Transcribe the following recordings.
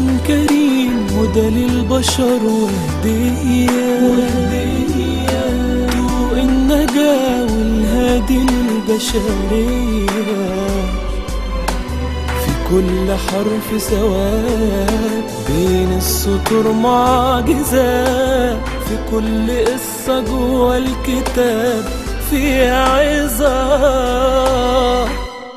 قرآن كريم هدى للبشر وهدية ضوء النجاة والهادي للبشرية في كل حرف سواد بين السطور معجزات في كل قصة جوا الكتاب فيها عظات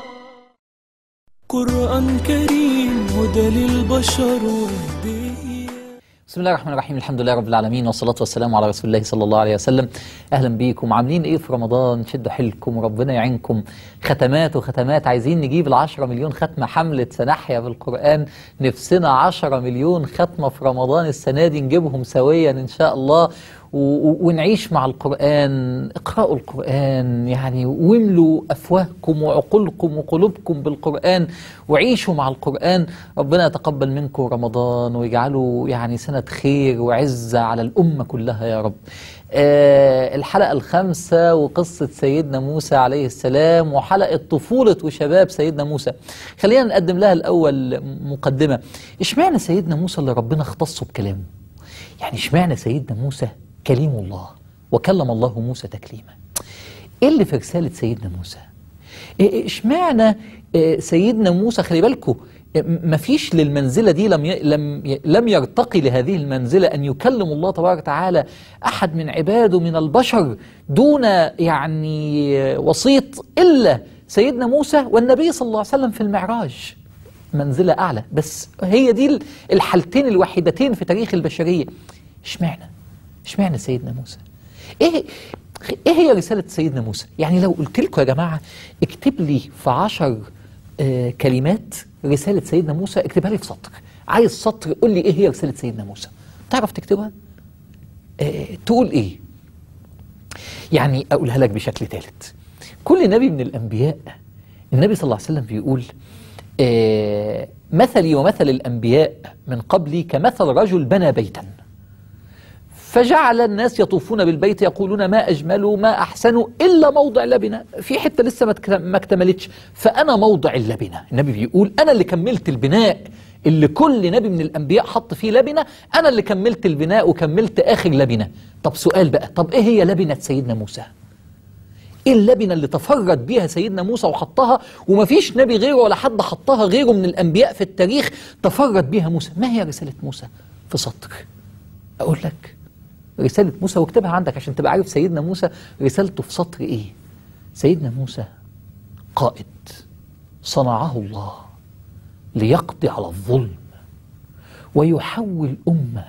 قرآن كريم هدى للبشر وهدية بسم الله الرحمن الرحيم الحمد لله رب العالمين والصلاة والسلام على رسول الله صلى الله عليه وسلم أهلا بيكم عاملين إيه في رمضان شدوا حيلكم ربنا يعينكم ختمات وختمات عايزين نجيب العشرة مليون ختمة حملة سنحيا بالقرآن نفسنا عشرة مليون ختمة في رمضان السنة دي نجيبهم سويا إن شاء الله و- و- ونعيش مع القرآن اقرأوا القرآن يعني واملوا أفواهكم وعقولكم وقلوبكم بالقرآن وعيشوا مع القرآن ربنا يتقبل منكم رمضان ويجعله يعني سنة خير وعزة على الأمة كلها يا رب آه الحلقة الخامسة وقصة سيدنا موسى عليه السلام وحلقة طفولة وشباب سيدنا موسى خلينا نقدم لها الأول مقدمة اشمعنى سيدنا موسى اللي ربنا اختصه بكلامه يعني اشمعنى سيدنا موسى كليم الله وكلم الله موسى تكليما ايه اللي في رسالة سيدنا موسى إيه- إيه اشمعنى إيه، سيدنا موسى خلي بالكم مفيش للمنزلة دي لم ي... لم ي... لم يرتقي لهذه المنزلة أن يكلم الله تبارك وتعالى أحد من عباده من البشر دون يعني وسيط إلا سيدنا موسى والنبي صلى الله عليه وسلم في المعراج منزلة أعلى بس هي دي الحالتين الوحيدتين في تاريخ البشرية اشمعنى اشمعنى سيدنا موسى ايه ايه هي رسالة سيدنا موسى يعني لو قلت لكم يا جماعة اكتب لي في عشر آه كلمات رسالة سيدنا موسى اكتبها لي في سطر عايز سطر قول لي ايه هي رسالة سيدنا موسى تعرف تكتبها آه تقول ايه يعني اقولها لك بشكل ثالث كل نبي من الانبياء النبي صلى الله عليه وسلم بيقول آه مثلي ومثل الانبياء من قبلي كمثل رجل بنى بيتا فجعل الناس يطوفون بالبيت يقولون ما أجملوا ما أحسنوا إلا موضع لبنة في حتة لسه ما تك- ما اكتملتش فأنا موضع اللبنة النبي بيقول أنا اللي كملت البناء اللي كل نبي من الأنبياء حط فيه لبنة أنا اللي كملت البناء وكملت آخر لبنة طب سؤال بقى طب إيه هي لبنة سيدنا موسى ايه اللبنه اللي تفرد بيها سيدنا موسى وحطها ومفيش نبي غيره ولا حد حطها غيره من الانبياء في التاريخ تفرد بيها موسى ما هي رساله موسى في سطر اقول لك رساله موسى واكتبها عندك عشان تبقى عارف سيدنا موسى رسالته في سطر ايه سيدنا موسى قائد صنعه الله ليقضي على الظلم ويحول امه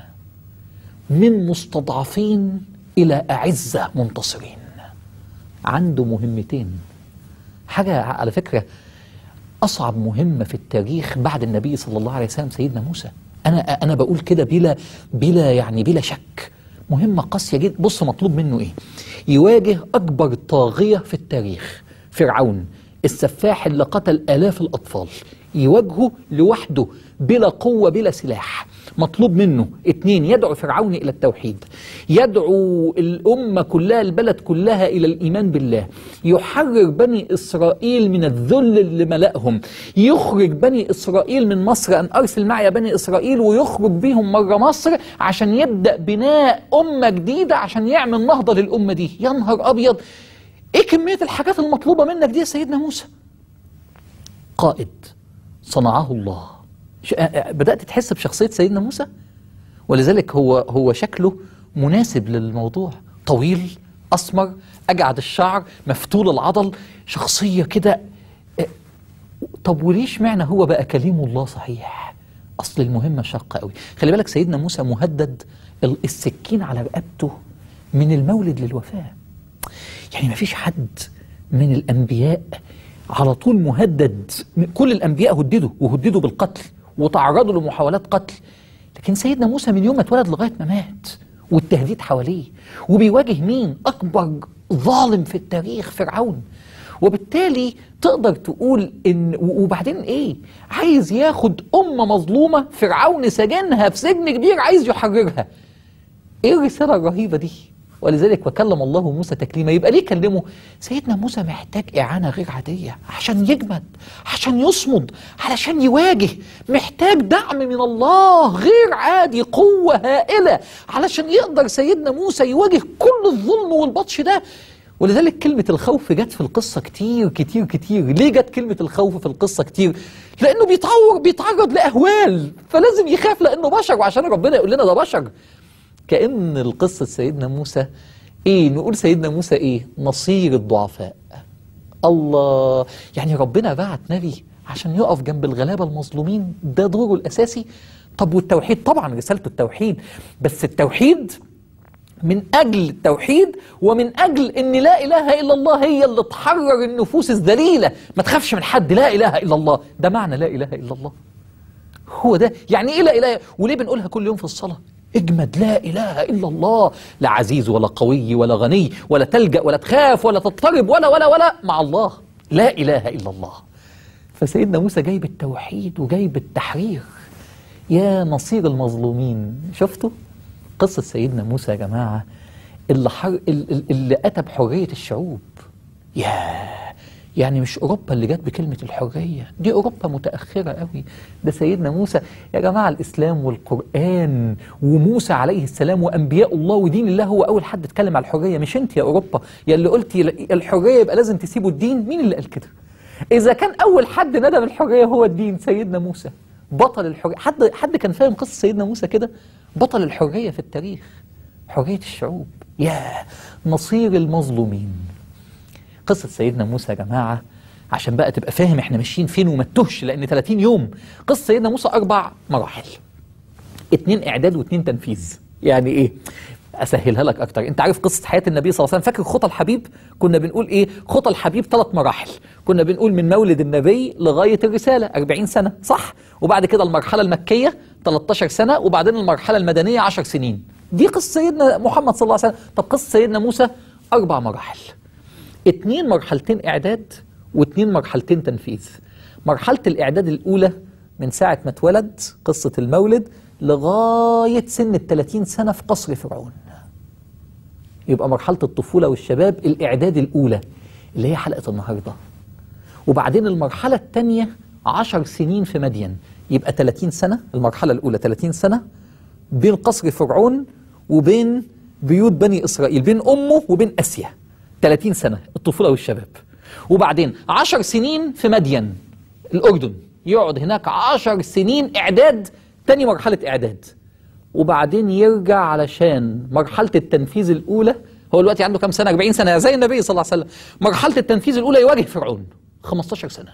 من مستضعفين الى اعزه منتصرين عنده مهمتين حاجة على فكرة أصعب مهمة في التاريخ بعد النبي صلى الله عليه وسلم سيدنا موسى أنا أنا بقول كده بلا بلا يعني بلا شك مهمة قاسية جدا بص مطلوب منه إيه يواجه أكبر طاغية في التاريخ فرعون السفاح اللي قتل آلاف الأطفال يواجهه لوحده بلا قوة بلا سلاح مطلوب منه اتنين يدعو فرعون إلى التوحيد يدعو الأمة كلها البلد كلها إلى الإيمان بالله يحرر بني إسرائيل من الذل اللي ملأهم يخرج بني إسرائيل من مصر أن أرسل معي بني إسرائيل ويخرج بيهم مرة مصر عشان يبدأ بناء أمة جديدة عشان يعمل نهضة للأمة دي يا نهار أبيض إيه كمية الحاجات المطلوبة منك دي يا سيدنا موسى قائد صنعه الله ش- آه، آه، بدأت تحس بشخصية سيدنا موسى ولذلك هو هو شكله مناسب للموضوع طويل أسمر أجعد الشعر مفتول العضل شخصية كده آه، طب وليش معنى هو بقى كليم الله صحيح أصل المهمة شاقة قوي خلي بالك سيدنا موسى مهدد ال- السكين على رقبته من المولد للوفاة يعني ما فيش حد من الأنبياء على طول مهدد كل الأنبياء هددوا وهددوا بالقتل وتعرضوا لمحاولات قتل لكن سيدنا موسى من يوم ما اتولد لغاية ما مات والتهديد حواليه وبيواجه مين أكبر ظالم في التاريخ فرعون وبالتالي تقدر تقول ان و- وبعدين ايه عايز ياخد امه مظلومه فرعون سجنها في سجن كبير عايز يحررها ايه الرساله الرهيبه دي ولذلك وكلم الله موسى تكليما يبقى ليه كلمه سيدنا موسى محتاج إعانة غير عادية عشان يجمد عشان يصمد علشان يواجه محتاج دعم من الله غير عادي قوة هائلة علشان يقدر سيدنا موسى يواجه كل الظلم والبطش ده ولذلك كلمة الخوف جت في القصة كتير كتير كتير ليه جت كلمة الخوف في القصة كتير لأنه بيتعور بيتعرض لأهوال فلازم يخاف لأنه بشر وعشان ربنا يقول لنا ده بشر كأن القصة سيدنا موسى ايه نقول سيدنا موسى ايه نصير الضعفاء الله يعني ربنا بعت نبي عشان يقف جنب الغلابة المظلومين ده دوره الأساسي طب والتوحيد طبعا رسالته التوحيد بس التوحيد من أجل التوحيد ومن أجل أن لا إله إلا الله هي اللي تحرر النفوس الذليلة ما تخافش من حد لا إله إلا الله ده معنى لا إله إلا الله هو ده يعني ايه لا اله وليه بنقولها كل يوم في الصلاه اجمد لا اله الا الله لا عزيز ولا قوي ولا غني ولا تلجا ولا تخاف ولا تضطرب ولا ولا ولا مع الله لا اله الا الله فسيدنا موسى جايب التوحيد وجايب التحرير يا نصير المظلومين شفتوا قصه سيدنا موسى يا جماعه اللي حر اللي اللي اتى بحريه الشعوب ياه يعني مش اوروبا اللي جت بكلمه الحريه دي اوروبا متاخره قوي ده سيدنا موسى يا جماعه الاسلام والقران وموسى عليه السلام وانبياء الله ودين الله هو اول حد اتكلم على الحريه مش انت يا اوروبا يا اللي قلتي الحريه يبقى لازم تسيبوا الدين مين اللي قال كده اذا كان اول حد ندى بالحريه هو الدين سيدنا موسى بطل الحريه حد حد كان فاهم قصه سيدنا موسى كده بطل الحريه في التاريخ حريه الشعوب يا نصير المظلومين قصة سيدنا موسى يا جماعة عشان بقى تبقى فاهم احنا ماشيين فين وما تتوهش لأن 30 يوم قصة سيدنا موسى أربع مراحل اتنين إعداد واتنين تنفيذ يعني إيه؟ أسهلها لك أكتر أنت عارف قصة حياة النبي صلى الله عليه وسلم فاكر خطى الحبيب كنا بنقول إيه خطى الحبيب ثلاث مراحل كنا بنقول من مولد النبي لغاية الرسالة 40 سنة صح وبعد كده المرحلة المكية 13 سنة وبعدين المرحلة المدنية 10 سنين دي قصة سيدنا محمد صلى الله عليه وسلم طب قصة سيدنا موسى أربع مراحل اتنين مرحلتين إعداد واتنين مرحلتين تنفيذ مرحلة الإعداد الأولى من ساعة ما اتولد قصة المولد لغاية سن الثلاثين سنة في قصر فرعون يبقى مرحلة الطفولة والشباب الإعداد الأولى اللي هي حلقة النهاردة وبعدين المرحلة الثانية عشر سنين في مدين يبقى 30 سنة المرحلة الأولى 30 سنة بين قصر فرعون وبين بيوت بني إسرائيل بين أمه وبين أسيا 30 سنة الطفولة والشباب وبعدين 10 سنين في مدين الأردن يقعد هناك 10 سنين إعداد تاني مرحلة إعداد وبعدين يرجع علشان مرحلة التنفيذ الأولى هو دلوقتي عنده كام سنة 40 سنة زي النبي صلى الله عليه وسلم مرحلة التنفيذ الأولى يواجه فرعون 15 سنة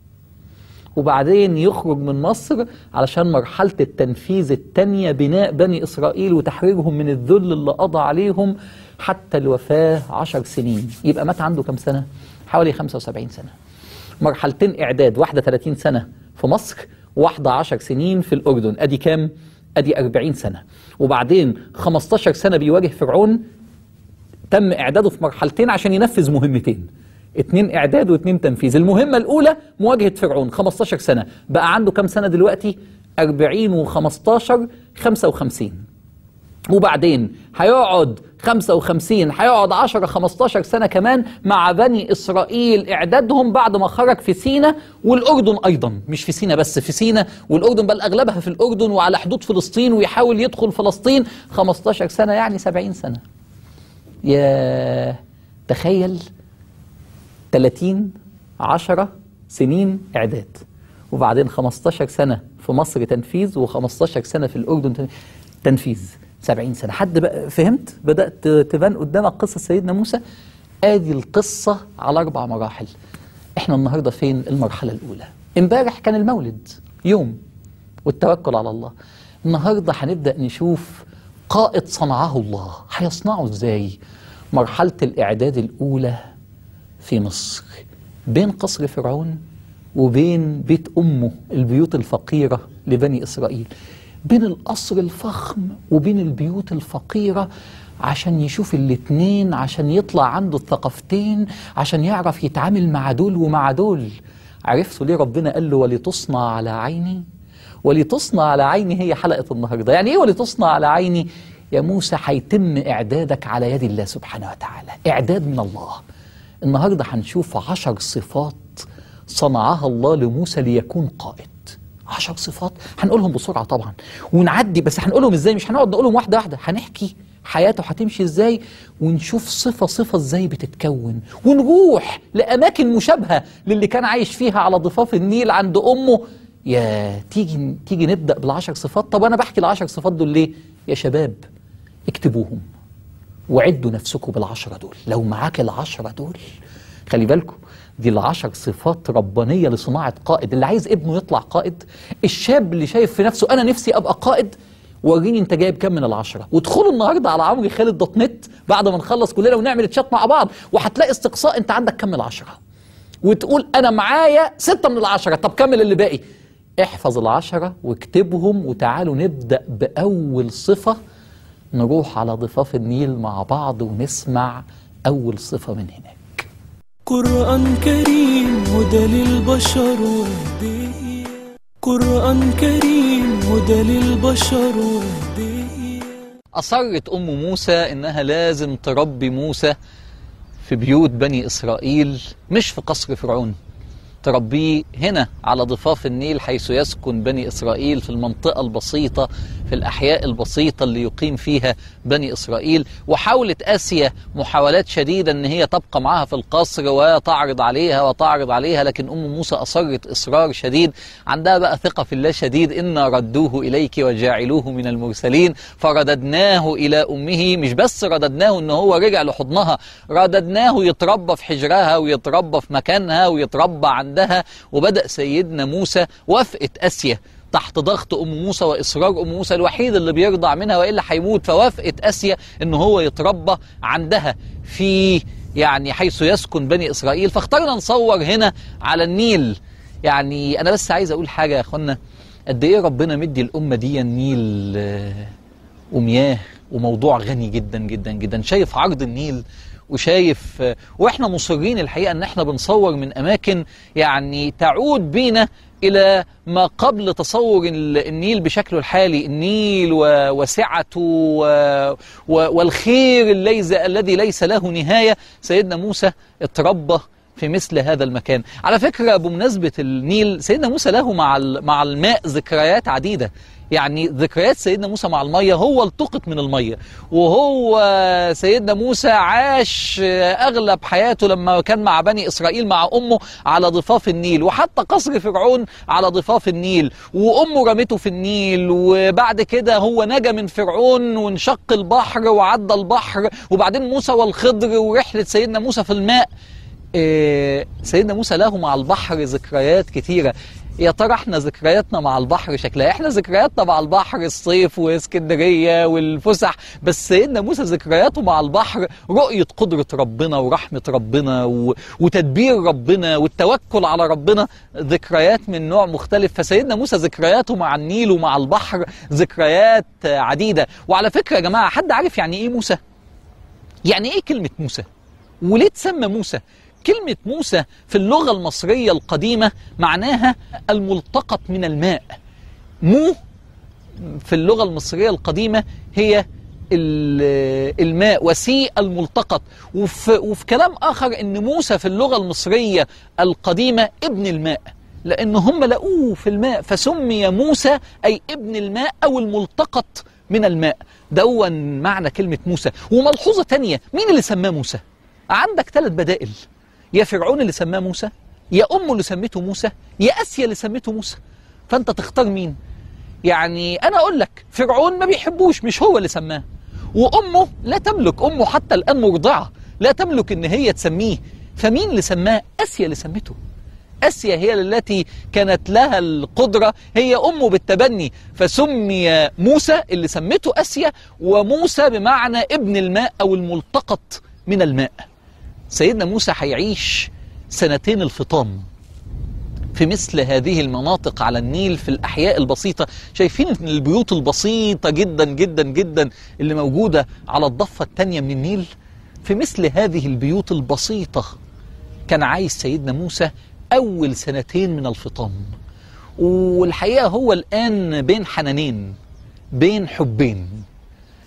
وبعدين يخرج من مصر علشان مرحلة التنفيذ الثانية بناء بني إسرائيل وتحريرهم من الذل اللي قضى عليهم حتى الوفاة عشر سنين يبقى مات عنده كم سنة؟ حوالي 75 سنة مرحلتين إعداد واحدة 30 سنة في مصر واحدة 10 سنين في الأردن أدي كام؟ أدي 40 سنة وبعدين 15 سنة بيواجه فرعون تم إعداده في مرحلتين عشان ينفذ مهمتين اتنين إعداد واتنين تنفيذ المهمة الأولى مواجهة فرعون 15 سنة بقى عنده كم سنة دلوقتي 40 و15 55 وبعدين هيقعد 55 هيقعد 10 15 سنة كمان مع بني إسرائيل إعدادهم بعد ما خرج في سينا والأردن أيضا مش في سينا بس في سينا والأردن بل أغلبها في الأردن وعلى حدود فلسطين ويحاول يدخل فلسطين 15 سنة يعني 70 سنة يا تخيل 30 10 سنين إعداد وبعدين 15 سنة في مصر تنفيذ و15 سنة في الأردن تنفيذ 70 سنة حد بقى فهمت بدأت تبان قدامك قصة سيدنا موسى آدي القصة على أربع مراحل إحنا النهاردة فين المرحلة الأولى امبارح كان المولد يوم والتوكل على الله النهاردة هنبدأ نشوف قائد صنعه الله هيصنعه إزاي مرحلة الإعداد الأولى في مصر بين قصر فرعون وبين بيت أمه البيوت الفقيرة لبني إسرائيل بين القصر الفخم وبين البيوت الفقيرة عشان يشوف الاتنين عشان يطلع عنده الثقافتين عشان يعرف يتعامل مع دول ومع دول عرفتوا ليه ربنا قال له ولتصنع على عيني ولتصنع على عيني هي حلقة النهاردة يعني ايه ولتصنع على عيني يا موسى هيتم إعدادك على يد الله سبحانه وتعالى إعداد من الله النهاردة هنشوف عشر صفات صنعها الله لموسى ليكون قائد عشر صفات هنقولهم بسرعة طبعا ونعدي بس هنقولهم ازاي مش هنقعد نقولهم واحدة واحدة هنحكي حياته هتمشي ازاي ونشوف صفة صفة ازاي بتتكون ونروح لأماكن مشابهة للي كان عايش فيها على ضفاف النيل عند أمه يا تيجي تيجي نبدأ بالعشر صفات طب أنا بحكي العشر صفات دول ليه يا شباب اكتبوهم وعدوا نفسكم بالعشرة دول لو معاك العشرة دول خلي بالكم دي العشر صفات ربانية لصناعة قائد اللي عايز ابنه يطلع قائد الشاب اللي شايف في نفسه أنا نفسي أبقى قائد وريني انت جايب كام من العشرة وادخلوا النهاردة على عمرو خالد دوت نت بعد ما نخلص كلنا ونعمل تشات مع بعض وهتلاقي استقصاء انت عندك كام من العشرة وتقول انا معايا ستة من العشرة طب كمل اللي باقي احفظ العشرة واكتبهم وتعالوا نبدأ بأول صفة نروح على ضفاف النيل مع بعض ونسمع أول صفة من هناك قرآن كريم هدى للبشر وهدية قرآن كريم هدى للبشر وهدية أصرت أم موسى إنها لازم تربي موسى في بيوت بني إسرائيل مش في قصر فرعون تربيه هنا على ضفاف النيل حيث يسكن بني إسرائيل في المنطقة البسيطة في الأحياء البسيطة اللي يقيم فيها بني إسرائيل وحاولت آسيا محاولات شديدة أن هي تبقى معها في القصر وتعرض عليها وتعرض عليها لكن أم موسى أصرت إصرار شديد عندها بقى ثقة في الله شديد إنا ردوه إليك وجاعلوه من المرسلين فرددناه إلى أمه مش بس رددناه إن هو رجع لحضنها رددناه يتربى في حجرها ويتربى في مكانها ويتربى عندها وبدأ سيدنا موسى وافقت آسيا تحت ضغط ام موسى واصرار ام موسى الوحيد اللي بيرضع منها والا هيموت فوافقت اسيا ان هو يتربى عندها في يعني حيث يسكن بني اسرائيل فاخترنا نصور هنا على النيل يعني انا بس عايز اقول حاجه يا اخوانا قد ايه ربنا مدي الامه دي النيل آه، ومياه وموضوع غني جدا جدا جدا شايف عرض النيل وشايف آه، واحنا مصرين الحقيقه ان احنا بنصور من اماكن يعني تعود بينا الى ما قبل تصور ال- النيل بشكله الحالي النيل و- وسعته و- و- والخير الليز الذي ليس له نهايه سيدنا موسى اتربى في مثل هذا المكان على فكرة بمناسبة النيل سيدنا موسى له مع ال- مع الماء ذكريات عديدة يعني ذكريات سيدنا موسى مع المية هو التقط من المية وهو سيدنا موسى عاش أغلب حياته لما كان مع بني إسرائيل مع أمه على ضفاف النيل وحتى قصر فرعون على ضفاف النيل وأمه رمته في النيل وبعد كده هو نجا من فرعون وانشق البحر وعدى البحر وبعدين موسى والخضر ورحلة سيدنا موسى في الماء إيه، سيدنا موسى له مع البحر ذكريات كتيرة يا ترى احنا ذكرياتنا مع البحر شكلها احنا ذكرياتنا مع البحر الصيف واسكندرية والفسح بس سيدنا موسى ذكرياته مع البحر رؤية قدرة ربنا ورحمة ربنا و... وتدبير ربنا والتوكل على ربنا ذكريات من نوع مختلف فسيدنا موسى ذكرياته مع النيل ومع البحر ذكريات عديدة وعلى فكرة يا جماعة حد عارف يعني ايه موسى؟ يعني ايه كلمة موسى؟ وليه تسمى موسى؟ كلمة موسى في اللغة المصرية القديمة معناها الملتقط من الماء مو في اللغة المصرية القديمة هي ال- الماء وسيء الملتقط وفي, وفي كلام آخر أن موسى في اللغة المصرية القديمة ابن الماء لأن هم لقوه في الماء فسمي موسى أي ابن الماء أو الملتقط من الماء دون معنى كلمة موسى وملحوظة تانية مين اللي سماه موسى عندك ثلاث بدائل يا فرعون اللي سماه موسى يا أمه اللي سمته موسى يا أسيا اللي سمته موسى فأنت تختار مين يعني أنا أقول لك فرعون ما بيحبوش مش هو اللي سماه وأمه لا تملك أمه حتى الآن مرضعة لا تملك إن هي تسميه فمين اللي سماه أسيا اللي سمته آسيا هي التي كانت لها القدرة هي أمه بالتبني فسمي موسى اللي سمته آسيا وموسى بمعنى ابن الماء أو الملتقط من الماء سيدنا موسى هيعيش سنتين الفطام في مثل هذه المناطق على النيل في الأحياء البسيطة شايفين البيوت البسيطة جدا جدا جدا اللي موجودة على الضفة التانية من النيل في مثل هذه البيوت البسيطة كان عايش سيدنا موسى أول سنتين من الفطام والحقيقة هو الآن بين حنانين بين حبين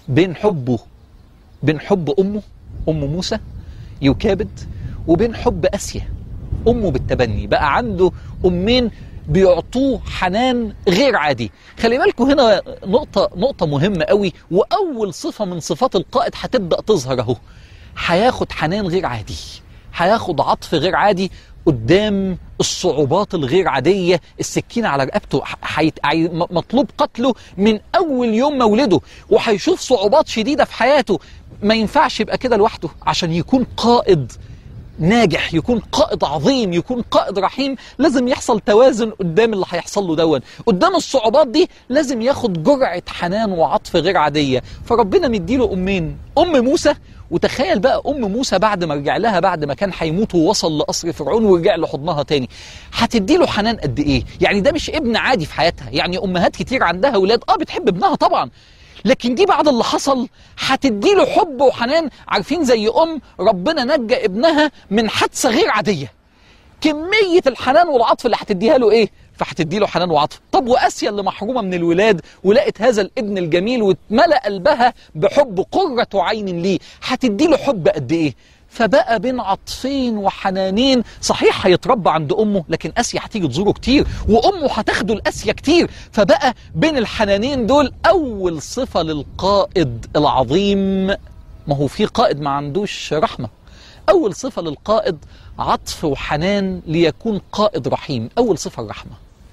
بين حبه بين حب أمه أم موسى يكابد وبين حب أسيا أمه بالتبني بقى عنده أمين بيعطوه حنان غير عادي خلي بالكم هنا نقطة نقطة مهمة قوي وأول صفة من صفات القائد هتبدأ تظهر أهو هياخد حنان غير عادي هياخد عطف غير عادي قدام الصعوبات الغير عادية السكينة على رقبته حيت... عي- م- مطلوب قتله من أول يوم مولده وهيشوف صعوبات شديدة في حياته ما ينفعش يبقى كده لوحده عشان يكون قائد ناجح يكون قائد عظيم يكون قائد رحيم لازم يحصل توازن قدام اللي هيحصل له دون قدام الصعوبات دي لازم ياخد جرعة حنان وعطف غير عادية فربنا مديله أمين أم موسى وتخيل بقى أم موسى بعد ما رجع لها بعد ما كان هيموت ووصل لقصر فرعون ورجع لحضنها تاني هتديله حنان قد إيه يعني ده مش ابن عادي في حياتها يعني أمهات كتير عندها ولاد آه بتحب ابنها طبعا لكن دي بعد اللي حصل هتديله حب وحنان عارفين زي ام ربنا نجى ابنها من حادثه غير عاديه كميه الحنان والعطف اللي هتديها له ايه فهتدي له حنان وعطف طب واسيا اللي محرومه من الولاد ولقت هذا الابن الجميل واتملا قلبها بحب قره عين ليه هتدي له حب قد ايه فبقى بين عطفين وحنانين صحيح هيتربى عند امه لكن اسيا هتيجي تزوره كتير وامه هتاخده لاسيا كتير فبقى بين الحنانين دول اول صفه للقائد العظيم ما هو في قائد ما عندوش رحمه اول صفه للقائد عطف وحنان ليكون قائد رحيم اول صفه الرحمه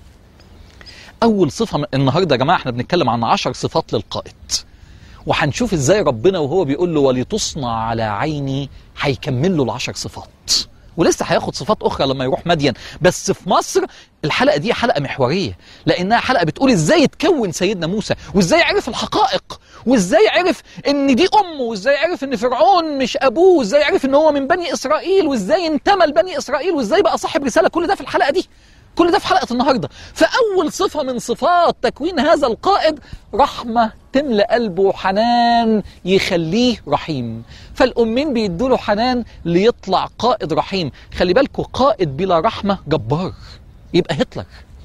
اول صفه من- النهارده يا جماعه احنا بنتكلم عن عشر صفات للقائد وهنشوف ازاي ربنا وهو بيقول له ولتصنع على عيني هيكمل له العشر صفات ولسه هياخد صفات اخرى لما يروح مدين بس في مصر الحلقه دي حلقه محوريه لانها حلقه بتقول ازاي اتكون سيدنا موسى وازاي عرف الحقائق وازاي عرف ان دي امه وازاي عرف ان فرعون مش ابوه وازاي عرف ان هو من بني اسرائيل وازاي انتمى لبني اسرائيل وازاي بقى صاحب رساله كل ده في الحلقه دي كل ده في حلقه النهارده فاول صفه من صفات تكوين هذا القائد رحمه تملى قلبه حنان يخليه رحيم فالامين بيدوا له حنان ليطلع قائد رحيم خلي بالكوا قائد بلا رحمه جبار يبقى هتلر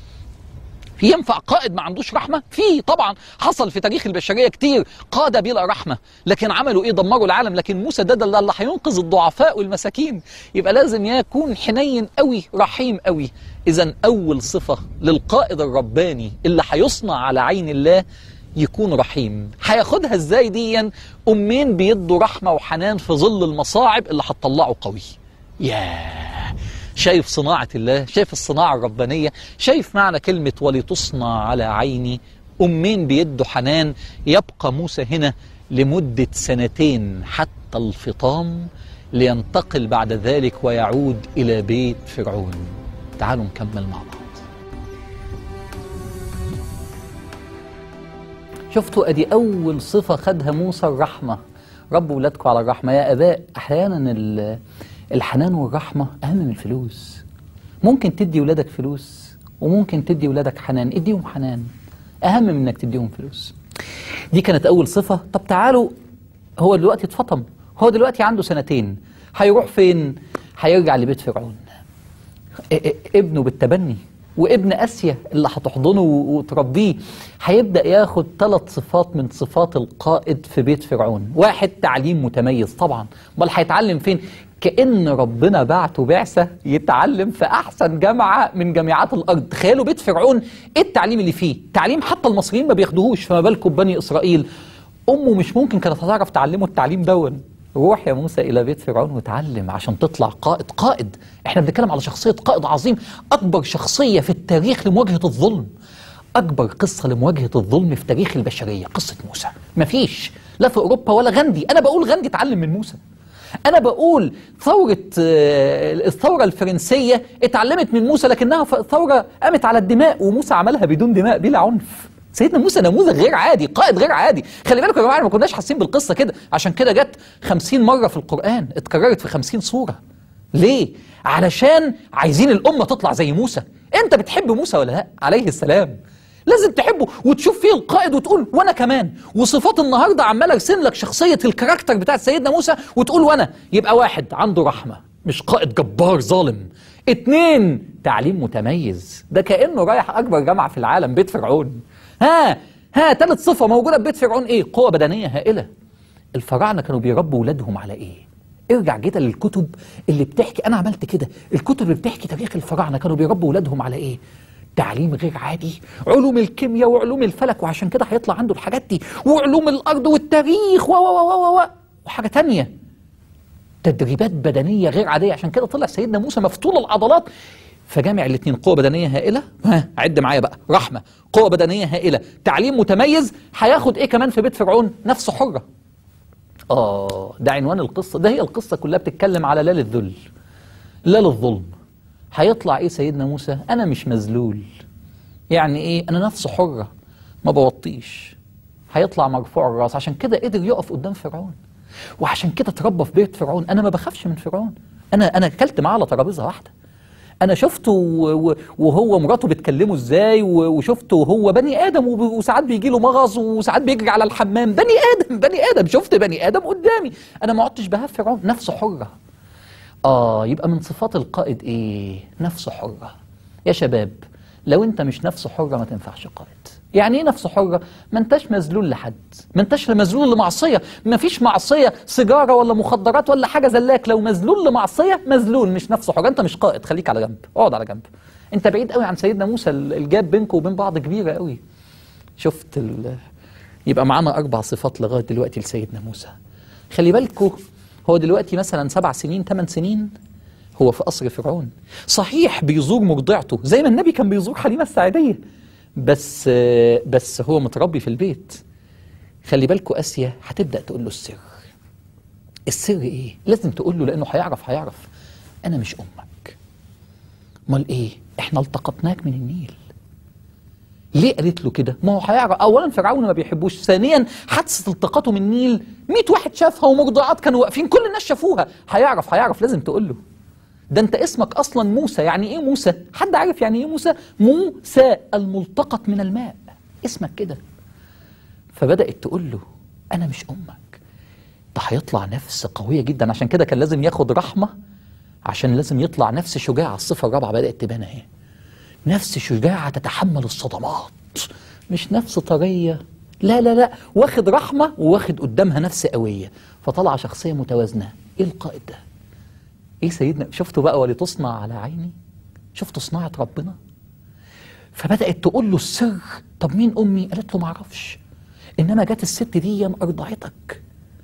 في ينفع قائد ما عندوش رحمة؟ في طبعا حصل في تاريخ البشرية كتير قادة بلا رحمة لكن عملوا ايه دمروا العالم لكن موسى ده ده اللي هينقذ الضعفاء والمساكين يبقى لازم يكون حنين قوي رحيم قوي اذا اول صفة للقائد الرباني اللي هيصنع على عين الله يكون رحيم هياخدها ازاي ديا امين بيدوا رحمة وحنان في ظل المصاعب اللي هتطلعه قوي ياه شايف صناعة الله شايف الصناعة الربانية شايف معنى كلمة ولتصنع على عيني أمين بيده حنان يبقى موسى هنا لمدة سنتين حتى الفطام لينتقل بعد ذلك ويعود إلى بيت فرعون تعالوا نكمل مع بعض شفتوا ادي اول صفه خدها موسى الرحمه ربوا ولادكم على الرحمه يا اباء احيانا ال- الحنان والرحمه اهم من الفلوس ممكن تدي ولادك فلوس وممكن تدي ولادك حنان اديهم حنان اهم من انك تديهم فلوس دي كانت اول صفه طب تعالوا هو دلوقتي اتفطم هو دلوقتي عنده سنتين هيروح فين هيرجع لبيت فرعون ا- ا- ابنه بالتبني وابن اسيا اللي هتحضنه و- وتربيه هيبدا ياخد ثلاث صفات من صفات القائد في بيت فرعون واحد تعليم متميز طبعا امال هيتعلم فين كان ربنا بعته بعثه يتعلم في احسن جامعه من جامعات الارض تخيلوا بيت فرعون ايه التعليم اللي فيه تعليم حتى المصريين ما بياخدوهوش فما بالكم بني اسرائيل امه مش ممكن كانت هتعرف تعلمه التعليم دون روح يا موسى الى بيت فرعون وتعلم عشان تطلع قائد قائد احنا بنتكلم على شخصيه قائد عظيم اكبر شخصيه في التاريخ لمواجهه الظلم اكبر قصه لمواجهه الظلم في تاريخ البشريه قصه موسى مفيش لا في اوروبا ولا غاندي انا بقول غاندي اتعلم من موسى انا بقول ثوره آه، الثوره الفرنسيه اتعلمت من موسى لكنها ف- ثوره قامت على الدماء وموسى عملها بدون دماء بلا عنف سيدنا موسى نموذج غير عادي قائد غير عادي خلي بالكم يا جماعه ما كناش حاسين بالقصه كده عشان كده جت خمسين مره في القران اتكررت في خمسين سوره ليه علشان عايزين الامه تطلع زي موسى انت بتحب موسى ولا لا عليه السلام لازم تحبه وتشوف فيه القائد وتقول وانا كمان وصفات النهارده عمال ارسم لك شخصيه الكاركتر بتاعت سيدنا موسى وتقول وانا يبقى واحد عنده رحمه مش قائد جبار ظالم اتنين تعليم متميز ده كانه رايح اكبر جامعه في العالم بيت فرعون ها ها ثالث صفة موجودة في بيت فرعون إيه؟ قوة بدنية هائلة الفراعنة كانوا بيربوا ولادهم على إيه؟ ارجع كده للكتب اللي بتحكي أنا عملت كده الكتب اللي بتحكي تاريخ الفراعنة كانوا بيربوا ولادهم على إيه؟ تعليم غير عادي علوم الكيمياء وعلوم الفلك وعشان كده هيطلع عنده الحاجات دي وعلوم الأرض والتاريخ و و و و و وحاجة تانية تدريبات بدنية غير عادية عشان كده طلع سيدنا موسى مفتول العضلات فجامع الاثنين قوة بدنية هائلة ها عد معايا بقى رحمة قوة بدنية هائلة تعليم متميز هياخد ايه كمان في بيت فرعون نفس حرة اه ده عنوان القصة ده هي القصة كلها بتتكلم على لا للذل لا للظلم هيطلع ايه سيدنا موسى انا مش مذلول يعني ايه انا نفس حرة ما بوطيش هيطلع مرفوع الراس عشان كده قدر يقف قدام فرعون وعشان كده اتربى في بيت فرعون انا ما بخافش من فرعون انا انا اكلت معاه على ترابيزه واحده انا شفته و- و- وهو مراته بتكلمه ازاي و- وشفته وهو بني ادم وب- وساعات بيجي له مغص وساعات بيجري على الحمام بني ادم بني ادم شفت بني ادم قدامي انا ما عدتش بهاف فرعون نفسه حره اه يبقى من صفات القائد ايه نفسه حره يا شباب لو انت مش نفسه حره ما تنفعش قائد يعني ايه نفسه حره ما انتش مذلول لحد ما انتش مذلول لمعصيه ما فيش معصيه سيجاره ولا مخدرات ولا حاجه زلاك لو مذلول لمعصيه مذلول مش نفسه حره انت مش قائد خليك على جنب اقعد على جنب انت بعيد قوي عن سيدنا موسى ال- الجاب بينكم وبين بعض كبيره قوي شفت ال... يبقى معانا اربع صفات لغايه دلوقتي لسيدنا موسى خلي بالكوا هو دلوقتي مثلا سبع سنين ثمان سنين هو في قصر فرعون صحيح بيزور مرضعته زي ما النبي كان بيزور حليمة السعيدية بس بس هو متربي في البيت خلي بالكوا آسيا هتبدأ تقول له السر السر ايه لازم تقول له لانه هيعرف هيعرف انا مش امك امال ايه احنا التقطناك من النيل ليه قالت له كده؟ ما هو هيعرف اولا فرعون ما بيحبوش، ثانيا حادثه التقاطه من النيل 100 واحد شافها ومرضعات كانوا واقفين كل الناس شافوها، هيعرف هيعرف لازم تقول له. ده انت اسمك اصلا موسى، يعني ايه موسى؟ حد عارف يعني ايه موسى؟ موسى الملتقط من الماء، اسمك كده. فبدات تقول له انا مش امك. ده هيطلع نفس قويه جدا عشان كده كان لازم ياخد رحمه عشان لازم يطلع نفس شجاعه، الصفه الرابعه بدات تبان اهي. نفس شجاعة تتحمل الصدمات مش نفس طرية لا لا لا واخد رحمة وواخد قدامها نفس قوية فطلع شخصية متوازنة ايه القائد ده ايه سيدنا شفتوا بقى ولتصنع على عيني شفتوا صناعة ربنا فبدأت تقول له السر طب مين أمي قالت له معرفش إنما جت الست دي أرضعتك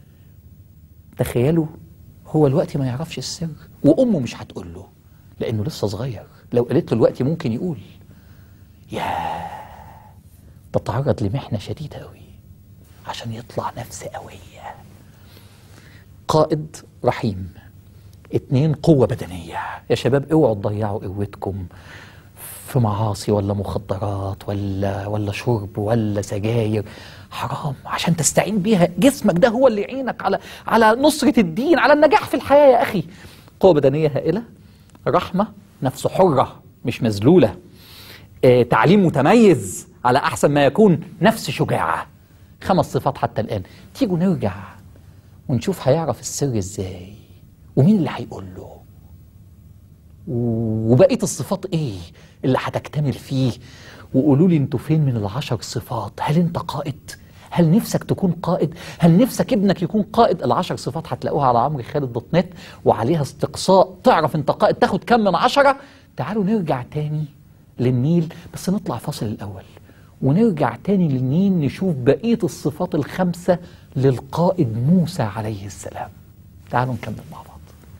تخيلوا هو الوقت ما يعرفش السر وأمه مش هتقول له لأنه لسه صغير لو قالت له الوقت ممكن يقول يا تتعرض لمحنة شديدة قوي عشان يطلع نفس قوية قائد رحيم اتنين قوة بدنية يا شباب اوعوا تضيعوا قوتكم في معاصي ولا مخدرات ولا ولا شرب ولا سجاير حرام عشان تستعين بيها جسمك ده هو اللي يعينك على على نصرة الدين على النجاح في الحياة يا أخي قوة بدنية هائلة رحمة نفس حرة مش مذلولة آه، تعليم متميز على أحسن ما يكون نفس شجاعة خمس صفات حتى الآن تيجوا نرجع ونشوف هيعرف السر إزاي ومين اللي هيقول له وبقيه الصفات ايه اللي هتكتمل فيه وقولوا لي انتوا فين من العشر صفات هل انت قائد هل نفسك تكون قائد هل نفسك ابنك يكون قائد العشر صفات هتلاقوها على عمرو خالد دوت نت وعليها استقصاء تعرف انت قائد تاخد كم من عشرة تعالوا نرجع تاني للنيل بس نطلع فاصل الاول ونرجع تاني للنيل نشوف بقيه الصفات الخمسه للقائد موسى عليه السلام تعالوا نكمل مع بعض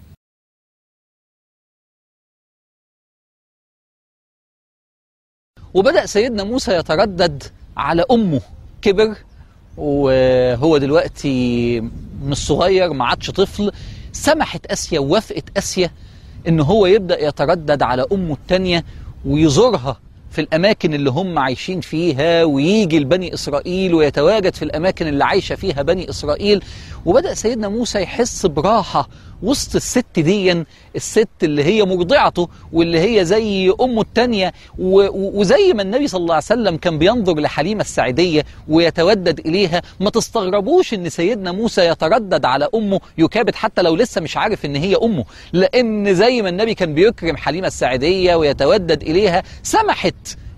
وبدأ سيدنا موسى يتردد على أمه كبر وهو دلوقتي مش صغير ما عادش طفل سمحت آسيا ووافقت آسيا إن هو يبدأ يتردد على أمه التانية ويزورها في الأماكن اللي هم عايشين فيها ويجي لبني إسرائيل ويتواجد في الأماكن اللي عايشة فيها بني إسرائيل وبدأ سيدنا موسى يحس براحة وسط الست دي الست اللي هي مرضعته واللي هي زي أمه التانية و- و- وزي ما النبي صلى الله عليه وسلم كان بينظر لحليمة السعدية ويتودد إليها ما تستغربوش إن سيدنا موسى يتردد على أمه يكابد حتى لو لسه مش عارف إن هي أمه لأن زي ما النبي كان بيكرم حليمة السعدية ويتودد إليها سمحت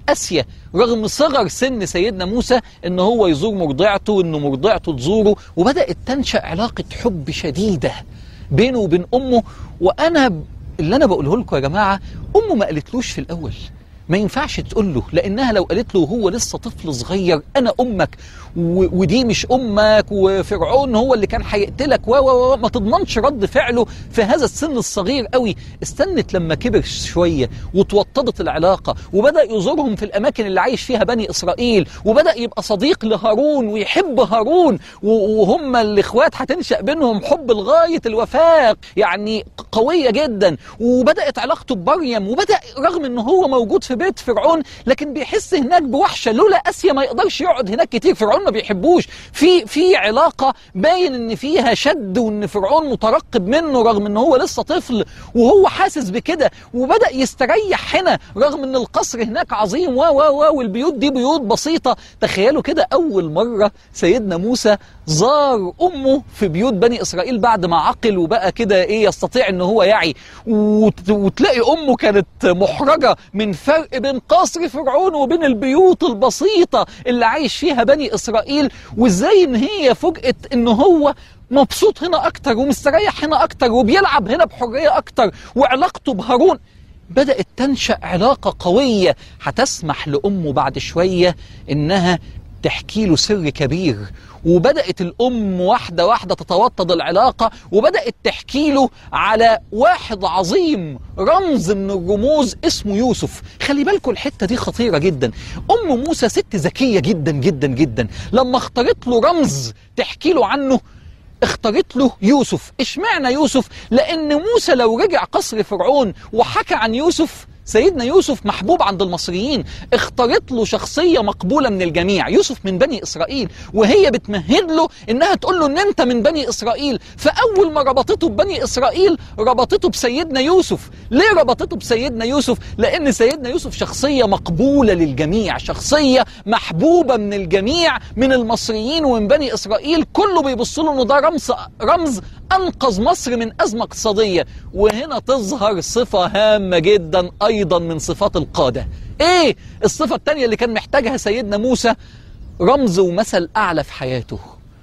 قاسية رغم صغر سن سيدنا موسى ان هو يزور مرضعته وان مرضعته تزوره وبدأت تنشأ علاقة حب شديدة بينه وبين أمه وأنا اللي أنا بقوله لكم يا جماعة أمه ما قالتلوش في الأول ما ينفعش تقول له لانها لو قالت له وهو لسه طفل صغير انا امك و- ودي مش امك وفرعون هو اللي كان هيقتلك و و و- ما تضمنش رد فعله في هذا السن الصغير قوي استنت لما كبر شويه وتوطدت العلاقه وبدا يزورهم في الاماكن اللي عايش فيها بني اسرائيل وبدا يبقى صديق لهارون ويحب هارون و- وهم الاخوات هتنشا بينهم حب لغايه الوفاق يعني قويه جدا وبدات علاقته بمريم وبدا رغم ان هو موجود في بيت فرعون لكن بيحس هناك بوحشه لولا اسيا ما يقدرش يقعد هناك كتير فرعون ما بيحبوش في في علاقه باين ان فيها شد وان فرعون مترقب منه رغم ان هو لسه طفل وهو حاسس بكده وبدا يستريح هنا رغم ان القصر هناك عظيم و و و والبيوت دي بيوت بسيطه تخيلوا كده اول مره سيدنا موسى زار امه في بيوت بني اسرائيل بعد ما عقل وبقى كده ايه يستطيع ان هو يعي وت- وتلاقي امه كانت محرجه من فرق بين قصر فرعون وبين البيوت البسيطه اللي عايش فيها بني اسرائيل وازاي ان هي فوجئت ان هو مبسوط هنا اكتر ومستريح هنا اكتر وبيلعب هنا بحريه اكتر وعلاقته بهارون بدأت تنشأ علاقة قوية هتسمح لأمه بعد شوية إنها تحكي له سر كبير وبدأت الأم واحدة واحدة تتوطد العلاقة وبدأت تحكي له على واحد عظيم رمز من الرموز اسمه يوسف خلي بالكم الحتة دي خطيرة جدا أم موسى ست ذكية جدا جدا جدا لما اختارت له رمز تحكي له عنه اختارت له يوسف اشمعنى يوسف لان موسى لو رجع قصر فرعون وحكى عن يوسف سيدنا يوسف محبوب عند المصريين اختارت له شخصية مقبولة من الجميع يوسف من بني إسرائيل وهي بتمهد له إنها تقول له إن أنت من بني إسرائيل فأول ما ربطته ببني إسرائيل ربطته بسيدنا يوسف ليه ربطته بسيدنا يوسف لأن سيدنا يوسف شخصية مقبولة للجميع شخصية محبوبة من الجميع من المصريين ومن بني إسرائيل كله بيبص له إنه ده رمز رمز أنقذ مصر من أزمة اقتصادية وهنا تظهر صفة هامة جدا أيضا من صفات القادة إيه الصفة الثانية اللي كان محتاجها سيدنا موسى رمز ومثل أعلى في حياته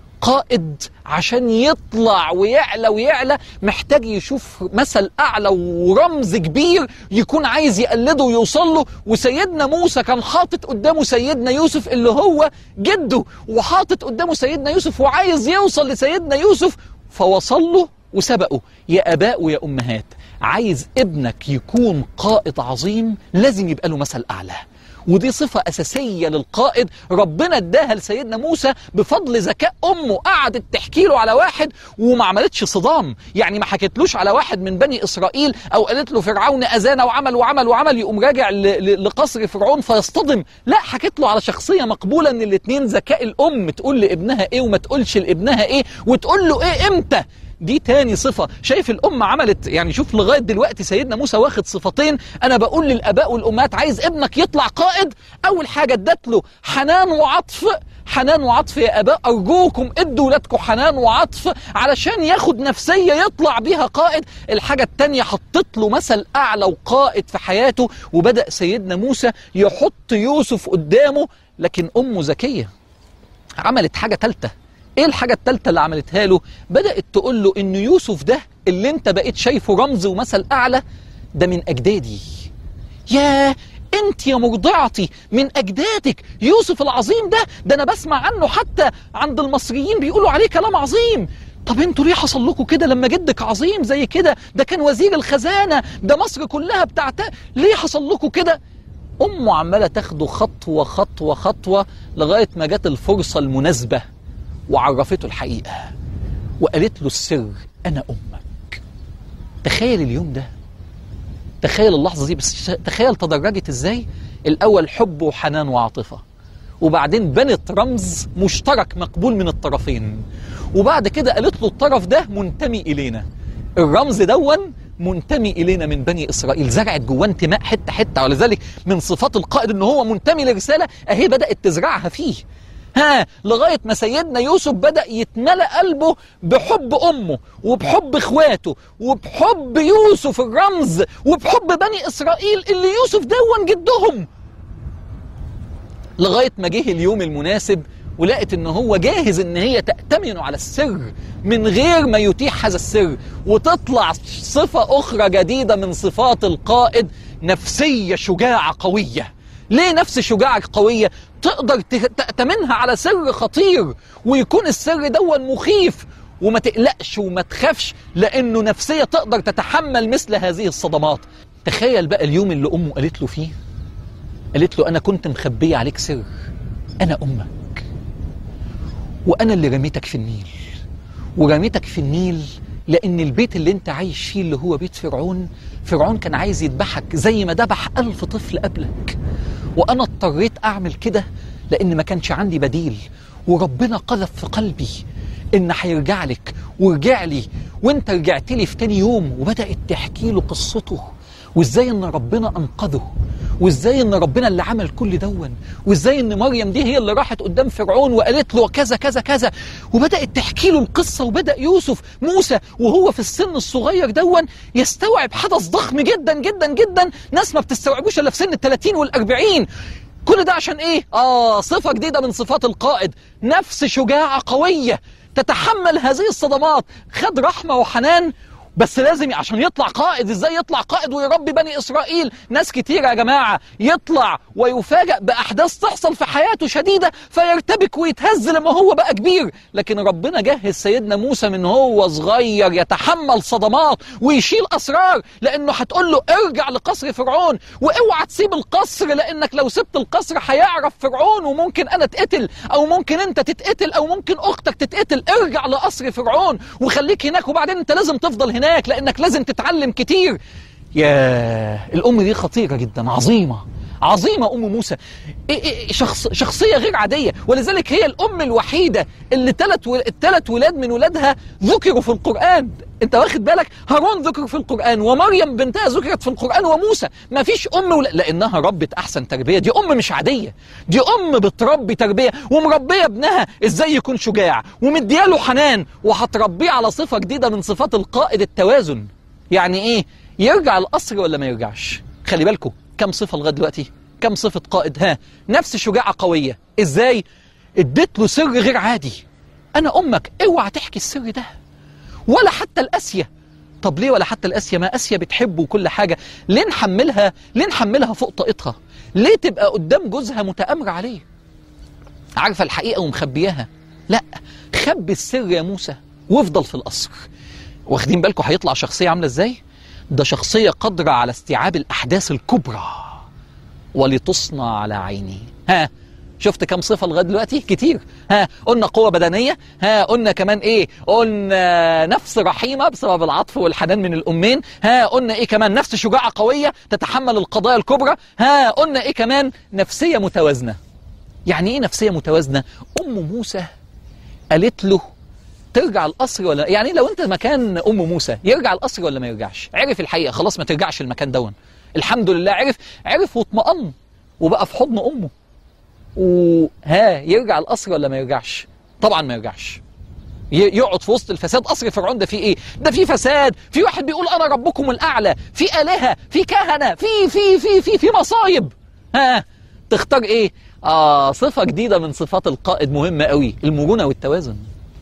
قائد عشان يطلع ويعلى ويعلى محتاج يشوف مثل أعلى ورمز كبير يكون عايز يقلده ويوصل له وسيدنا موسى كان حاطط قدامه سيدنا يوسف اللي هو جده وحاطط قدامه سيدنا يوسف وعايز يوصل لسيدنا يوسف فوصل له وسبقه يا اباء ويا امهات عايز ابنك يكون قائد عظيم لازم يبقى له مثل اعلى ودي صفة أساسية للقائد ربنا اداها لسيدنا موسى بفضل ذكاء أمه قعدت تحكي له على واحد وما عملتش صدام يعني ما حكتلوش على واحد من بني إسرائيل أو قالت له فرعون أذانا وعمل وعمل وعمل يقوم راجع ل- ل- لقصر فرعون فيصطدم لا حكت له على شخصية مقبولة من الاتنين ذكاء الأم تقول لابنها إيه وما تقولش لابنها إيه وتقول له إيه إمتى دي تاني صفة شايف الأم عملت يعني شوف لغاية دلوقتي سيدنا موسى واخد صفتين أنا بقول للآباء والأمهات عايز ابنك يطلع قائد أول حاجة ادت له حنان وعطف حنان وعطف يا آباء أرجوكم ادوا ولادكم حنان وعطف علشان ياخد نفسية يطلع بيها قائد الحاجة التانية حطت له مثل أعلى وقائد في حياته وبدأ سيدنا موسى يحط يوسف قدامه لكن أمه ذكية عملت حاجة تالتة ايه الحاجة التالتة اللي عملتها له بدأت تقول له ان يوسف ده اللي انت بقيت شايفه رمز ومثل اعلى ده من اجدادي ياه انت يا مرضعتي من اجدادك يوسف العظيم ده ده انا بسمع عنه حتى عند المصريين بيقولوا عليه كلام عظيم طب انتوا ليه حصل لكم كده لما جدك عظيم زي كده ده كان وزير الخزانة ده مصر كلها بتاعته ليه حصل لكم كده امه عماله تاخده خطوه خطوه خطوه لغايه ما جت الفرصه المناسبه وعرفته الحقيقه وقالت له السر انا امك تخيل اليوم ده تخيل اللحظه دي بس ش- تخيل تدرجت ازاي الاول حب وحنان وعاطفه وبعدين بنت رمز مشترك مقبول من الطرفين وبعد كده قالت له الطرف ده منتمي الينا الرمز دون منتمي الينا من بني اسرائيل زرعت جواه انتماء حته حته ولذلك من صفات القائد ان هو منتمي لرساله اهي بدات تزرعها فيه ها لغايه ما سيدنا يوسف بدا يتملأ قلبه بحب امه وبحب اخواته وبحب يوسف الرمز وبحب بني اسرائيل اللي يوسف دون جدهم لغاية ما جه اليوم المناسب ولقت ان هو جاهز ان هي تأتمن على السر من غير ما يتيح هذا السر وتطلع صفة اخرى جديدة من صفات القائد نفسية شجاعة قوية ليه نفس شجاعة قوية تقدر تأتمنها على سر خطير ويكون السر دون مخيف وما تقلقش وما تخافش لانه نفسية تقدر تتحمل مثل هذه الصدمات تخيل بقى اليوم اللي امه قالت له فيه قالت له انا كنت مخبية عليك سر انا امك وانا اللي رميتك في النيل ورميتك في النيل لان البيت اللي انت عايش فيه اللي هو بيت فرعون فرعون كان عايز يذبحك زي ما ذبح ألف طفل قبلك وانا اضطريت اعمل كده لان ما كانش عندي بديل وربنا قذف في قلبي ان هيرجع لك ورجع لي وانت رجعت لي في تاني يوم وبدات تحكي له قصته وازاي ان ربنا انقذه وازاي ان ربنا اللي عمل كل دون وازاي ان مريم دي هي اللي راحت قدام فرعون وقالت له كذا كذا كذا وبدات تحكي له القصه وبدا يوسف موسى وهو في السن الصغير دون يستوعب حدث ضخم جدا جدا جدا ناس ما بتستوعبوش الا في سن ال 30 وال 40 كل ده عشان ايه؟ اه صفه جديده من صفات القائد نفس شجاعه قويه تتحمل هذه الصدمات خد رحمه وحنان بس لازم عشان يطلع قائد ازاي يطلع قائد ويربي بني اسرائيل ناس كتير يا جماعه يطلع ويفاجأ باحداث تحصل في حياته شديده فيرتبك ويتهز لما هو بقى كبير لكن ربنا جهز سيدنا موسى من هو صغير يتحمل صدمات ويشيل اسرار لانه هتقول له ارجع لقصر فرعون واوعى تسيب القصر لانك لو سبت القصر هيعرف فرعون وممكن انا اتقتل او ممكن انت تتقتل او ممكن اختك تتقتل ارجع لقصر فرعون وخليك هناك وبعدين انت لازم تفضل هناك لانك لازم تتعلم كتير يا الام دي خطيره جدا عظيمه عظيمه ام موسى إيه إيه شخص شخصيه غير عاديه ولذلك هي الام الوحيده اللي ثلاث الثلاث ولاد من ولادها ذكروا في القران انت واخد بالك هارون ذكر في القران ومريم بنتها ذكرت في القران وموسى ما فيش ام ولا لانها ربت احسن تربيه دي ام مش عاديه دي ام بتربي تربيه ومربيه ابنها ازاي يكون شجاع ومدياله حنان وهتربيه على صفه جديده من صفات القائد التوازن يعني ايه يرجع القصر ولا ما يرجعش خلي بالكم كم صفه لغايه دلوقتي كم صفه قائد ها نفس شجاعه قويه ازاي اديت له سر غير عادي انا امك اوعى تحكي السر ده ولا حتى الاسيه طب ليه ولا حتى الاسيه ما اسيه بتحبه وكل حاجه ليه نحملها ليه نحملها فوق طاقتها ليه تبقى قدام جوزها متامره عليه عارفه الحقيقه ومخبياها لا خبي السر يا موسى وافضل في القصر واخدين بالكم هيطلع شخصيه عامله ازاي ده شخصيه قادره على استيعاب الاحداث الكبرى ولتصنع على عيني ها شفت كم صفة لغاية دلوقتي كتير ها قلنا قوة بدنية ها قلنا كمان ايه قلنا نفس رحيمة بسبب العطف والحنان من الأمين ها قلنا ايه كمان نفس شجاعة قوية تتحمل القضايا الكبرى ها قلنا ايه كمان نفسية متوازنة يعني ايه نفسية متوازنة أم موسى قالت له ترجع القصر ولا يعني لو انت مكان ام موسى يرجع القصر ولا ما يرجعش عرف الحقيقه خلاص ما ترجعش المكان دون الحمد لله عرف عرف واطمأن وبقى في حضن امه وها يرجع القصر ولا ما يرجعش طبعا ما يرجعش يقعد في وسط الفساد قصر فرعون ده فيه ايه ده فيه فساد في واحد بيقول انا ربكم الاعلى في الهه في كهنه في في في في في مصايب ها تختار ايه اه صفه جديده من صفات القائد مهمه قوي المرونه والتوازن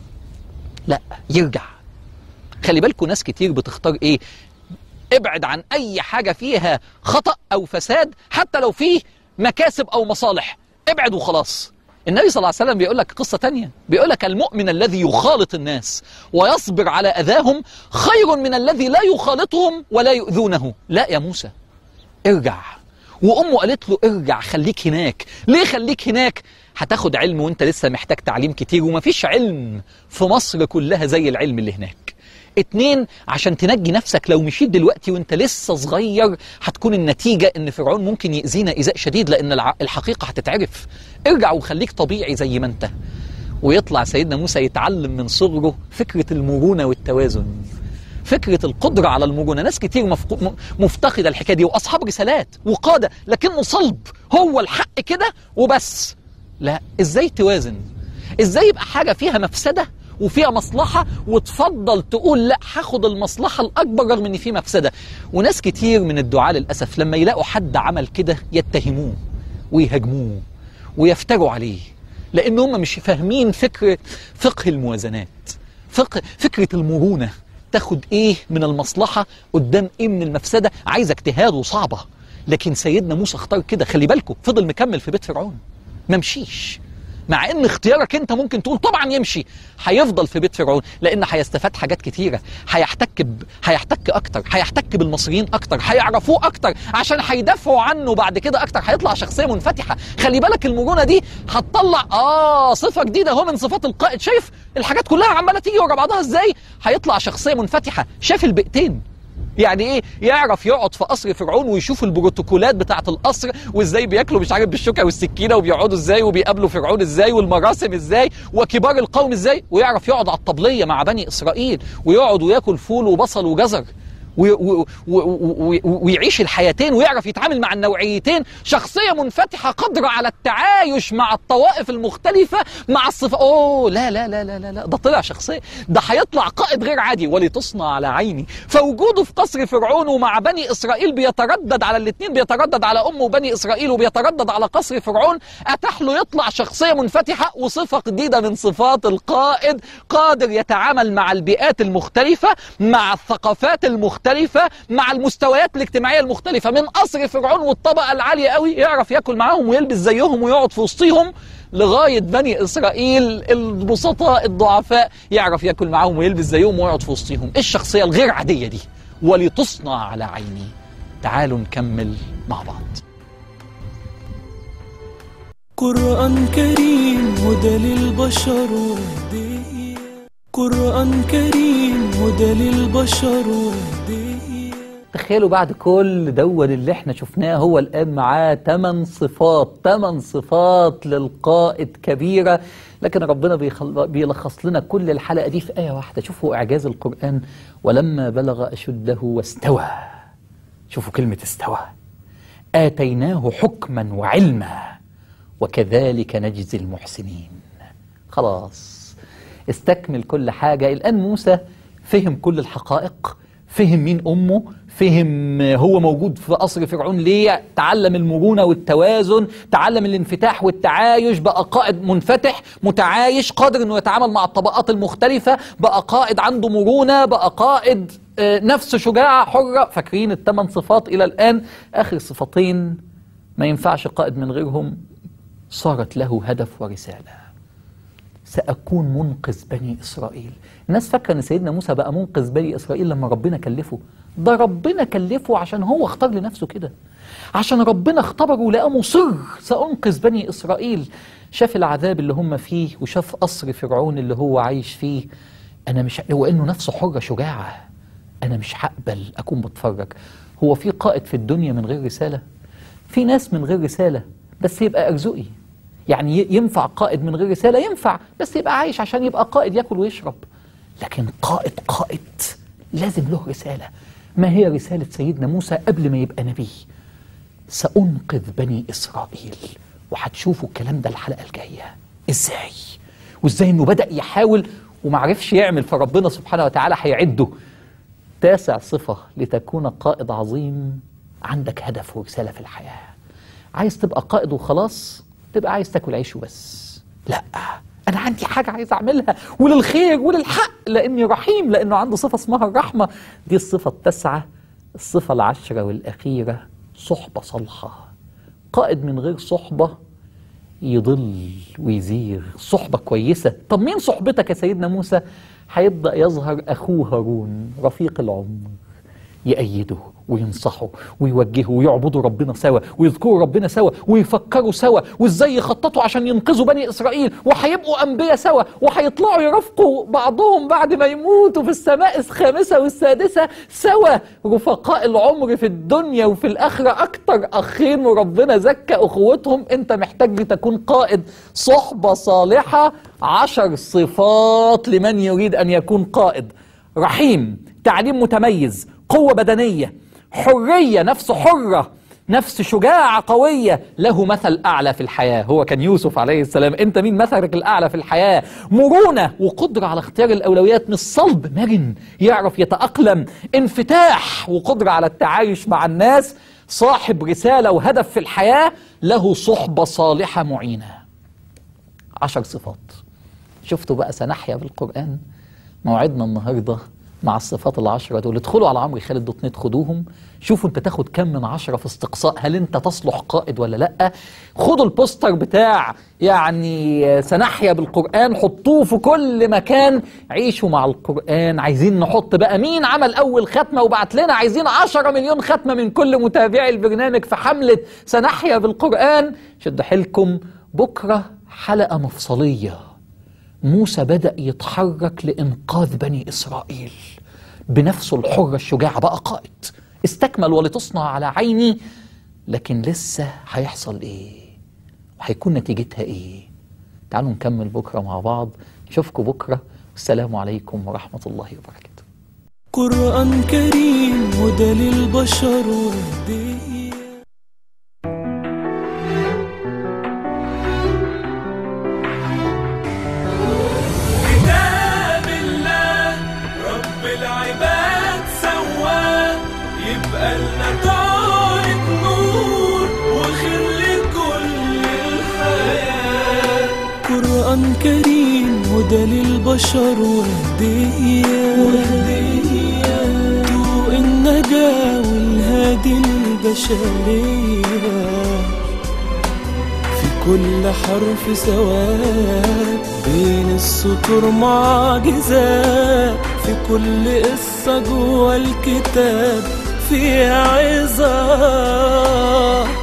لا يرجع خلي بالكم ناس كتير بتختار ايه ابعد عن اي حاجة فيها خطأ او فساد حتى لو فيه مكاسب او مصالح ابعد وخلاص النبي صلى الله عليه وسلم بيقول لك قصة تانية بيقول لك المؤمن الذي يخالط الناس ويصبر على أذاهم خير من الذي لا يخالطهم ولا يؤذونه لا يا موسى ارجع وأمه قالت له ارجع خليك هناك ليه خليك هناك هتاخد علم وانت لسه محتاج تعليم كتير ومفيش علم في مصر كلها زي العلم اللي هناك اتنين عشان تنجي نفسك لو مشيت دلوقتي وانت لسه صغير هتكون النتيجة ان فرعون ممكن يأذينا إيذاء شديد لأن الحقيقة هتتعرف ارجع وخليك طبيعي زي ما انت ويطلع سيدنا موسى يتعلم من صغره فكرة المرونة والتوازن فكرة القدرة على المرونة ناس كتير مفق... مفتقدة الحكاية دي وأصحاب رسالات وقادة لكنه صلب هو الحق كده وبس لا ازاي توازن ازاي يبقى حاجة فيها مفسدة وفيها مصلحة وتفضل تقول لا هاخد المصلحة الأكبر رغم إن في مفسدة وناس كتير من الدعاة للأسف لما يلاقوا حد عمل كده يتهموه ويهاجموه ويفتروا عليه لان هم مش فاهمين فكر فقه الموازنات فقه فكره المرونه تاخد ايه من المصلحه قدام ايه من المفسده عايزه اجتهاد وصعبه لكن سيدنا موسى اختار كده خلي بالكم فضل مكمل في بيت فرعون ما مشيش مع ان اختيارك انت ممكن تقول طبعا يمشي هيفضل في بيت فرعون لان هيستفاد حاجات كتيره هيحتك ب... هيحتك اكتر هيحتك بالمصريين اكتر هيعرفوه اكتر عشان هيدافعوا عنه بعد كده اكتر هيطلع شخصيه منفتحه خلي بالك المرونه دي هتطلع اه صفه جديده اهو من صفات القائد شايف الحاجات كلها عماله تيجي ورا بعضها ازاي هيطلع شخصيه منفتحه شاف البيئتين يعني ايه يعرف يقعد في قصر فرعون ويشوف البروتوكولات بتاعه القصر وازاي بياكلوا مش عارف بالشوكه والسكينه وبيقعدوا ازاي وبيقابلوا فرعون ازاي والمراسم ازاي وكبار القوم ازاي ويعرف يقعد على الطبليه مع بني اسرائيل ويقعد وياكل فول وبصل وجزر وي- و- و- و- ويعيش الحياتين ويعرف يتعامل مع النوعيتين شخصية منفتحة قادرة على التعايش مع الطوائف المختلفة مع الصفة أوه لا لا لا لا لا, لا. ده طلع شخصية ده هيطلع قائد غير عادي ولتصنع على عيني فوجوده في قصر فرعون ومع بني إسرائيل بيتردد على الاثنين بيتردد على أمه بني إسرائيل وبيتردد على قصر فرعون أتاح له يطلع شخصية منفتحة وصفة جديدة من صفات القائد قادر يتعامل مع البيئات المختلفة مع الثقافات المختلفة مع المستويات الاجتماعية المختلفة من قصر فرعون والطبقة العالية قوي يعرف ياكل معاهم ويلبس زيهم ويقعد في وسطهم لغاية بني إسرائيل البسطاء الضعفاء يعرف ياكل معاهم ويلبس زيهم ويقعد في وسطهم إيه الشخصية الغير عادية دي ولتصنع على عيني تعالوا نكمل مع بعض قرآن كريم هدى للبشر وهدية قرآن كريم هدى للبشر وهدية تخيلوا بعد كل دون اللي احنا شفناه هو الآن معاه ثمان صفات ثمان صفات للقائد كبيرة لكن ربنا بيخل... بيلخص لنا كل الحلقة دي في آية واحدة شوفوا إعجاز القرآن ولما بلغ أشده واستوى شوفوا كلمة استوى آتيناه حكما وعلما وكذلك نجزي المحسنين خلاص استكمل كل حاجة الآن موسى فهم كل الحقائق فهم مين أمه فهم هو موجود في قصر فرعون ليه تعلم المرونة والتوازن تعلم الانفتاح والتعايش بقى قائد منفتح متعايش قادر انه يتعامل مع الطبقات المختلفة بقى قائد عنده مرونة بقى قائد آه، نفس شجاعة حرة فاكرين الثمان صفات إلى الآن آخر صفتين ما ينفعش قائد من غيرهم صارت له هدف ورسالة سأكون منقذ بني إسرائيل الناس فاكرة أن سيدنا موسى بقى منقذ بني إسرائيل لما ربنا كلفه ده ربنا كلفه عشان هو اختار لنفسه كده عشان ربنا اختبره ولقاه مصر سأنقذ بني إسرائيل شاف العذاب اللي هم فيه وشاف قصر فرعون اللي هو عايش فيه أنا مش هو إنه نفسه حرة شجاعة أنا مش هقبل أكون بتفرج هو في قائد في الدنيا من غير رسالة في ناس من غير رسالة بس يبقى أرزقي يعني ي- ينفع قائد من غير رسالة ينفع بس يبقى عايش عشان يبقى قائد ياكل ويشرب لكن قائد قائد لازم له رسالة ما هي رسالة سيدنا موسى قبل ما يبقى نبي سأنقذ بني إسرائيل وهتشوفوا الكلام ده الحلقة الجاية إزاي وإزاي إنه بدأ يحاول ومعرفش يعمل فربنا سبحانه وتعالى هيعده تاسع صفة لتكون قائد عظيم عندك هدف ورسالة في الحياة عايز تبقى قائد وخلاص تبقى عايز تاكل عيش وبس لا أنا عندي حاجة عايز أعملها وللخير وللحق لأني رحيم لأنه عنده صفة اسمها الرحمة دي الصفة التاسعة الصفة العشرة والأخيرة صحبة صالحة قائد من غير صحبة يضل ويزيغ صحبة كويسة طب مين صحبتك يا سيدنا موسى هيبدأ يظهر أخوه هارون رفيق العمر يأيده وينصحه ويوجهه ويعبدوا ربنا سوا ويذكروا ربنا سوا ويفكروا سوا وازاي يخططوا عشان ينقذوا بني اسرائيل وهيبقوا انبياء سوا وهيطلعوا يرافقوا بعضهم بعد ما يموتوا في السماء الخامسه والسادسه سوا رفقاء العمر في الدنيا وفي الاخره اكتر اخين وربنا زكى اخوتهم انت محتاج لتكون قائد صحبه صالحه عشر صفات لمن يريد ان يكون قائد رحيم تعليم متميز قوة بدنية حرية نفس حرة نفس شجاعة قوية له مثل أعلى في الحياة هو كان يوسف عليه السلام أنت مين مثلك الأعلى في الحياة مرونة وقدرة على اختيار الأولويات مش صلب مرن يعرف يتأقلم انفتاح وقدرة على التعايش مع الناس صاحب رسالة وهدف في الحياة له صحبة صالحة معينة عشر صفات شفتوا بقى سنحيا بالقرآن موعدنا النهاردة مع الصفات العشرة دول ادخلوا على عمرو خالد دوت نت خدوهم شوفوا انت تاخد كم من عشرة في استقصاء هل انت تصلح قائد ولا لا خدوا البوستر بتاع يعني سنحيا بالقرآن حطوه في كل مكان عيشوا مع القرآن عايزين نحط بقى مين عمل أول ختمة وبعت لنا عايزين عشرة مليون ختمة من كل متابعي البرنامج في حملة سنحيا بالقرآن شد حيلكم بكرة حلقة مفصلية موسى بدأ يتحرك لإنقاذ بني إسرائيل بنفسه الحرة الشجاعة بقى قائد استكمل ولتصنع على عيني لكن لسه هيحصل إيه وهيكون نتيجتها إيه تعالوا نكمل بكرة مع بعض نشوفكم بكرة والسلام عليكم ورحمة الله وبركاته قرآن كريم هدى للبشر وهدية كتاب الله رب العباد سواه يبقى لنا طارق نور وخير لكل الحياة قرآن كريم هدى للبشر وهدية وهدية ضوء النجاة والهادي البشرية في كل حرف سواد بين السطور معجزات في كل قصة جوه الكتاب فيها عظات